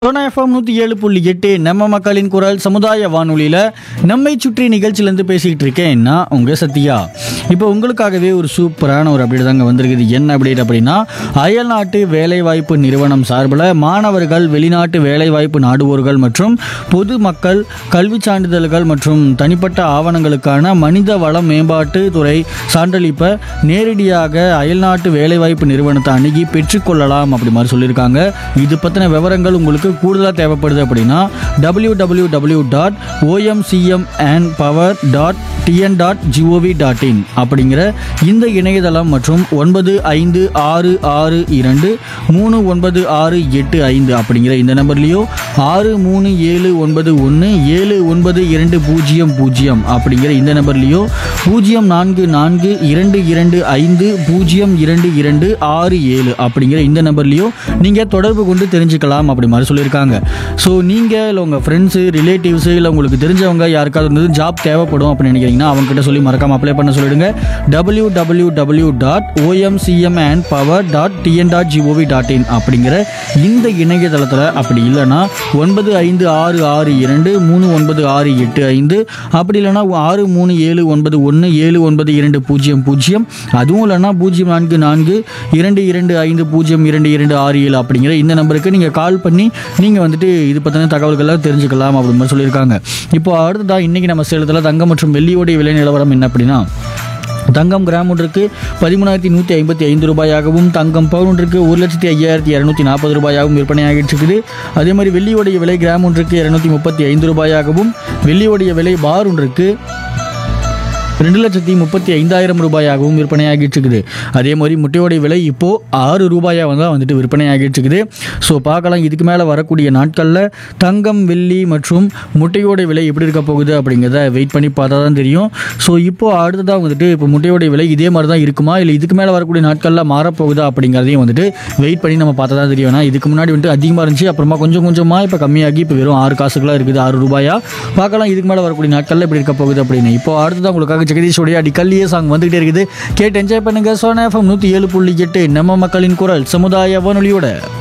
Sona FM நூற்றி ஏழு புள்ளி எட்டு நம்ம மக்களின் குரல் சமுதாய வானொலியில் நம்மை சுற்றி நிகழ்ச்சியிலேருந்து பேசிக்கிட்டு இருக்கேன் நான் உங்கள் சத்யா இப்போ உங்களுக்காகவே ஒரு சூப்பரான ஒரு அப்டேட் தாங்க வந்திருக்குது என்ன அப்டேட் அப்படின்னா அயல்நாட்டு வேலைவாய்ப்பு நிறுவனம் சார்பில் மாணவர்கள் வெளிநாட்டு வேலைவாய்ப்பு நாடுவோர்கள் மற்றும் பொதுமக்கள் கல்வி சான்றிதழ்கள் மற்றும் தனிப்பட்ட ஆவணங்களுக்கான மனித வள மேம்பாட்டு துறை சான்றளிப்பை நேரடியாக அயல்நாட்டு வேலைவாய்ப்பு நிறுவனத்தை அணுகி பெற்றுக்கொள்ளலாம் அப்படி மாதிரி சொல்லியிருக்காங்க இது பற்றின விவரங்கள் உங்களுக்கு கூடுதலாக தேவைப்படுது அப்படின்னா W W W dot OMCM and power dot TN dot GOV dot in அப்படிங்கிற இந்த இணையதளம் மற்றும் ஒன்பது ஐந்து ஆறு ஆறு இரண்டு மூணு ஒன்பது ஆறு எட்டு ஐந்து அப்படிங்கிற இந்த நம்பர்லேயோ ஆறு மூணு ஏழு ஒன்பது ஒன்று ஏழு ஒன்பது இரண்டு பூஜ்ஜியம் பூஜ்ஜியம் அப்படிங்கிற இந்த நம்பர்லேயோ பூஜ்ஜியம் நான்கு நான்கு இரண்டு இரண்டு ஐந்து பூஜ்ஜியம் இரண்டு இரண்டு ஆறு ஏழு அப்படிங்கிற இந்த நம்பர்லேயோ நீங்கள் தொடர்பு கொண்டு தெரிஞ்சுக்கலாம் அப்படி மாதிரி சொல்லியிருக்காங்க ஸோ நீங்கள் இல்லை உங்கள் ஃப்ரெண்ட்ஸு ரிலேட்டிவ்ஸு இல்லை உங்களுக்கு தெரிஞ்சவங்க யாருக்காவது வந்து ஜாப் தேவைப்படும் அப்படின்னு நினைக்கிறீங்கன்னா அவங்ககிட்ட சொல்லி மறக்காம அப்ளை பண்ண சொல்லிடுங்க W W W dot OMCM and power dot TN dot GOV dot in அப்படிங்கிற இந்த இணையதளத்தில் அப்படி இல்லைன்னா ஒன்பது ஐந்து ஆறு ஆறு இரண்டு மூணு ஒன்பது ஆறு எட்டு ஐந்து அப்படி இல்லைன்னா ஆறு மூணு ஏழு ஒன்பது ஒன்று ஏழு ஒன்பது இரண்டு பூஜ்ஜியம் பூஜ்ஜியம் அதுவும் இல்லைன்னா பூஜ்ஜியம் நான்கு நான்கு இரண்டு இரண்டு ஐந்து பூஜ்ஜியம் இரண்டு இரண்டு ஆறு ஏழு அப்படிங்கிற இந்த நம்பருக்கு நீங்கள் கால் பண்ணி நீங்கள் வந்துட்டு இது பற்றின தகவல்கள்லாம் தெரிஞ்சுக்கலாம் அப்படி மாதிரி சொல்லியிருக்காங்க இப்போ அடுத்ததாக இன்றைக்கி நம்ம சேலத்தில் தங்கம் மற்றும் வெள்ளியோடைய விலை நிலவரம் என்ன அப்படின்னா தங்கம் கிராம் ஒன்றுக்கு பதிமூணாயிரத்தி நூற்றி ஐம்பத்தி ஐந்து ரூபாயாகவும் தங்கம் பவுன் ஒன்றுக்கு ஒரு லட்சத்தி ஐயாயிரத்தி இரநூத்தி நாற்பது ரூபாயாகவும் விற்பனையாகிட்டு இருக்குது அதே மாதிரி வெள்ளியோடைய விலை கிராம் ஒன்றுக்கு இரநூத்தி முப்பத்தி ஐந்து ரூபாயாகவும் வெள்ளியோடைய விலை பார் ஒன்றுக்கு ரெண்டு லட்சத்தி முப்பத்தி ஐந்தாயிரம் ரூபாயாகவும் விற்பனையாகிட்டு இருக்குது அதே மாதிரி முட்டையோடைய விலை இப்போது ஆறு ரூபாயாக வந்து வந்துட்டு விற்பனையாகிட்டு இருக்குது ஸோ பார்க்கலாம் இதுக்கு மேலே வரக்கூடிய நாட்களில் தங்கம் வெள்ளி மற்றும் முட்டையோட விலை எப்படி இருக்க போகுது அப்படிங்கிறத வெயிட் பண்ணி பார்த்தா தான் தெரியும் ஸோ இப்போது அடுத்ததாக வந்துட்டு இப்போ முட்டையோட விலை இதே மாதிரி தான் இருக்குமா இல்லை இதுக்கு மேலே வரக்கூடிய நாட்களில் மாறப்போகுதா அப்படிங்கிறதையும் வந்துட்டு வெயிட் பண்ணி நம்ம பார்த்தா தான் தெரியும் ஏன்னா இதுக்கு முன்னாடி வந்துட்டு அதிகமாக இருந்துச்சு அப்புறமா கொஞ்சம் கொஞ்சமாக இப்போ கம்மியாகி இப்போ வெறும் ஆறு காசுகளாக இருக்குது ஆறு ரூபாயா பார்க்கலாம் இதுக்கு மேலே வரக்கூடிய நாட்களில் எப்படி இருக்க போகுது அப்படின்னு இப்போ அடுத்ததான் உங்களுக்காக ஜெகதீஷோடைய அடிக்கல்லியே சாங் வந்துகிட்டே இருக்குது கேட்டு என்ஜாய் பண்ணுங்க சோனா எஃப்எம் நூற்றி ஏழு புள்ளி எட்டு நம்ம மக்களின் குரல் சமுதாய வானொலியோட